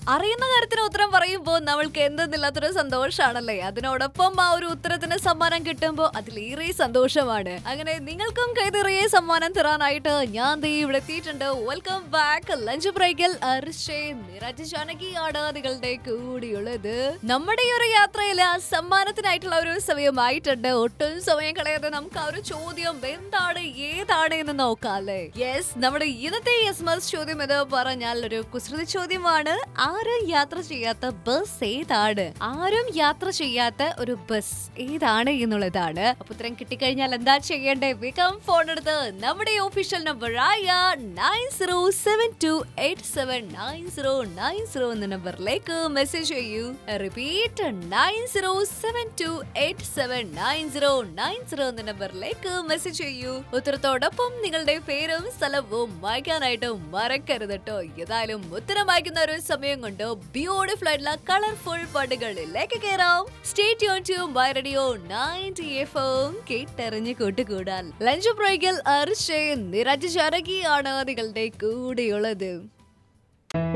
അറിയുന്ന കാര്യത്തിന് ഉത്തരം പറയുമ്പോൾ നമ്മൾക്ക് എന്തെന്നില്ലാത്തൊരു സന്തോഷമാണല്ലേ അതിനോടൊപ്പം ആ ഒരു ഉത്തരത്തിന് സമ്മാനം കിട്ടുമ്പോൾ അതിലേറെ സന്തോഷമാണ് അങ്ങനെ നിങ്ങൾക്കും കൈതറിയ സമ്മാനം തരാനായിട്ട് ഞാൻ ദേ ഇവിടെ എത്തിയിട്ടുണ്ട് വെൽക്കം ബാക്ക് ലഞ്ച് ബ്രേക്കിൽ അർഷേ നിരജ് ജാനകിയാണ് നിങ്ങളുടെ കൂടിയുള്ളത് നമ്മുടെ ഈ ഒരു യാത്രയിൽ ആ സമ്മാനത്തിനായിട്ടുള്ള ഒരു സമയമായിട്ടുണ്ട് ഒട്ടും സമയം കളയാതെ നമുക്ക് ആ ഒരു ചോദ്യം എന്താണ് ഏതാണ് എന്ന് നോക്കാം അല്ലേ യെസ് നമ്മുടെ ഇന്നത്തെ എസ്മസ് ചോദ്യം എന്ന് പറഞ്ഞാൽ ഒരു കുസൃതി ചോദ്യമാണ് ആരും യാത്ര ചെയ്യാത്ത ബസ് ഏതാണ് ആരും യാത്ര ചെയ്യാത്ത ഒരു ബസ് ഏതാണ് എന്നുള്ളതാണ് അപ്പൊ ഉത്തരം കിട്ടിക്കഴിഞ്ഞാൽ എന്താ ചെയ്യേണ്ടേ വേഗം ഫോൺ എടുത്ത് നമ്മുടെ ഒഫീഷ്യൽ നമ്പർ ആയ nine zero seven two eight seven nine zero nine zero എന്ന നമ്പറിലേക്ക് മെസ്സേജ് ചെയ്യൂ repeat nine zero seven two eight seven nine zero nine zero എന്ന നമ്പറിലേക്ക് മെസ്സേജ് ചെയ്യൂ ഉത്തരത്തോടൊപ്പം നിങ്ങളുടെ പേരും സ്ഥലവും വായിക്കാനായിട്ട് മറക്കരുത് കേട്ടോ ഏതായാലും ഉത്തരം വായിക്കുന്ന ഒരു സമയം കൊണ്ട് ബ്യൂട്ടിഫുൾ ആയിട്ടുള്ള കളർഫുൾ പാട്ടുകളിലേക്ക് കയറാം സ്റ്റേറ്റ് യോൺ to by Radio ninety F കേട്ടെറിഞ്ഞ് കൂട്ടുകൂടാൻ ലഞ്ച് ബ്രേക്കിൽ അർഷേ നിരജ് ചരകിയാണ് നിങ്ങളുടെ കൂടെയുള്ളത്